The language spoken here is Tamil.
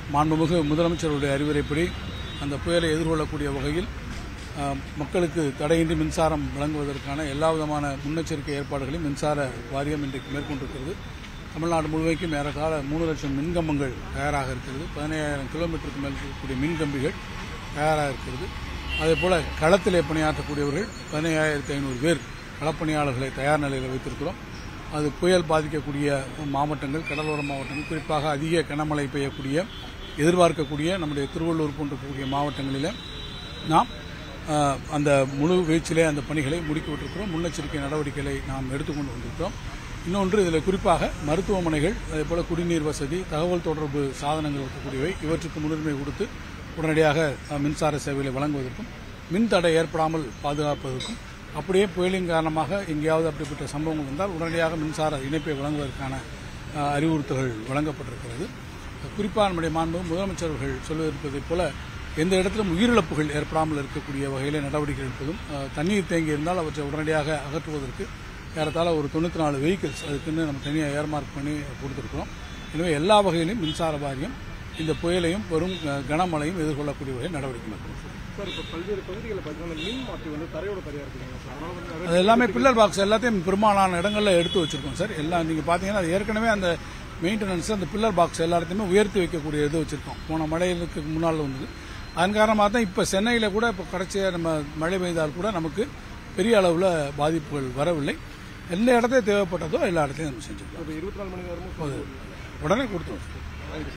மாண்புமிகு முதலமைச்சருடைய அறிவுரைப்படி அந்த புயலை எதிர்கொள்ளக்கூடிய வகையில் அஹ், மக்களுக்கு தடையின்றி மின்சாரம் வழங்குவதற்கான எல்லா விதமான முன்னெச்சரிக்கை ஏற்பாடுகளையும் மின்சார வாரியம் இன்றைக்கு மேற்கொண்டிருக்கிறது தமிழ்நாடு முழுமைக்கும் ஏறக்கால மூணு லட்சம் மின்கம்பங்கள் தயாராக இருக்கிறது பதினையாயிரம் கிலோமீட்டருக்கு மேல் இருக்கக்கூடிய மின்கம்பிகள் தயாராக இருக்கிறது அதேபோல களத்திலே பணியாற்றக்கூடியவர்கள் பதினையாயிரத்தி ஐநூறு பேர் களப்பணியாளர்களை தயார் நிலையில் வைத்திருக்கிறோம் அது புயல் பாதிக்கக்கூடிய மாவட்டங்கள் கடலோர மாவட்டங்கள் குறிப்பாக அதிக கனமழை பெய்யக்கூடிய எதிர்பார்க்கக்கூடிய நம்முடைய திருவள்ளூர் போன்ற இருக்கக்கூடிய மாவட்டங்களில் நாம் அஹ், அந்த முழு வீச்சிலே அந்த பணிகளை முடுக்கிவிட்டிருக்கிறோம் முன்னெச்சரிக்கை நடவடிக்கைகளை நாம் எடுத்துக்கொண்டு வந்திருக்கிறோம் இன்னொன்று இதில் குறிப்பாக மருத்துவமனைகள் அதேபோல குடிநீர் வசதி தகவல் தொடர்பு சாதனங்கள் இருக்கக்கூடியவை இவற்றுக்கு முன்னுரிமை கொடுத்து உடனடியாக அஹ், மின்சார சேவைகளை வழங்குவதற்கும் மின் தடை ஏற்படாமல் பாதுகாப்பதற்கும் அப்படியே புயலின் காரணமாக எங்கேயாவது அப்படிப்பட்ட சம்பவங்கள் வந்தால் உடனடியாக மின்சார இணைப்பை வழங்குவதற்கான அஹ், அறிவுறுத்தல்கள் வழங்கப்பட்டிருக்கிறது குறிப்பாக நம்முடைய மாண்பு முதலமைச்சர்கள் சொல்லியிருப்பதைப் போல எந்த இடத்திலும் உயிரிழப்புகள் ஏற்படாமல் இருக்கக்கூடிய வகையில் நடவடிக்கை எடுப்பதும் அஹ், தண்ணீர் தேங்கி இருந்தால் அவற்றை உடனடியாக அகற்றுவதற்கு ஏறத்தாழ ஒரு தொண்ணூற்றி நாலு வெஹிக்கிள்ஸ் அதுக்குன்னு நம்ம தனியாக ஏர்மார்க் பண்ணி கொடுத்துருக்கோம் எனவே எல்லா வகையிலும் மின்சார வாரியம் இந்த புயலையும் பெரும் அஹ், கனமழையும் எதிர்கொள்ளக்கூடிய வகையில் நடவடிக்கை மேற்கொள்ளும் சார் இப்போ பல்வேறு பகுதிகளில் பார்த்தீங்கன்னா மின் மாற்றி வந்து தரையோட தரையா இருக்குங்க சார் அதனால வந்து நிறைய அது எல்லாமே பில்லர் பாக்ஸ் எல்லாத்தையும் பெரும்பாலான இடங்களில் எடுத்து வச்சிருக்கோம் சார் எல்லாம் நீங்க பாத்தீங்கன்னா அது ஏற்கனவே அந்த மெயின்டெனன்ஸ் அந்த பில்லர் பாக்ஸ் எல்லா இடத்தையுமே உயர்த்தி வைக்கக்கூடிய இது வச்சிருக்கோம் போன மழைக்கு முன்னால் வந்தது அதன் காரணமாக தான் இப்போ சென்னையில் கூட இப்போ கடைசியாக நம்ம மழை பெய்தால் கூட நமக்கு பெரிய அளவில் பாதிப்புகள் வரவில்லை எந்த இடத்துல தேவைப்பட்டதோ எல்லா இடத்துலையும் நம்ம செஞ்சுருக்கோம் ஒரு இருபத்தி நாலு மணி நேரமும் உடனே கொடுத்துருவோம்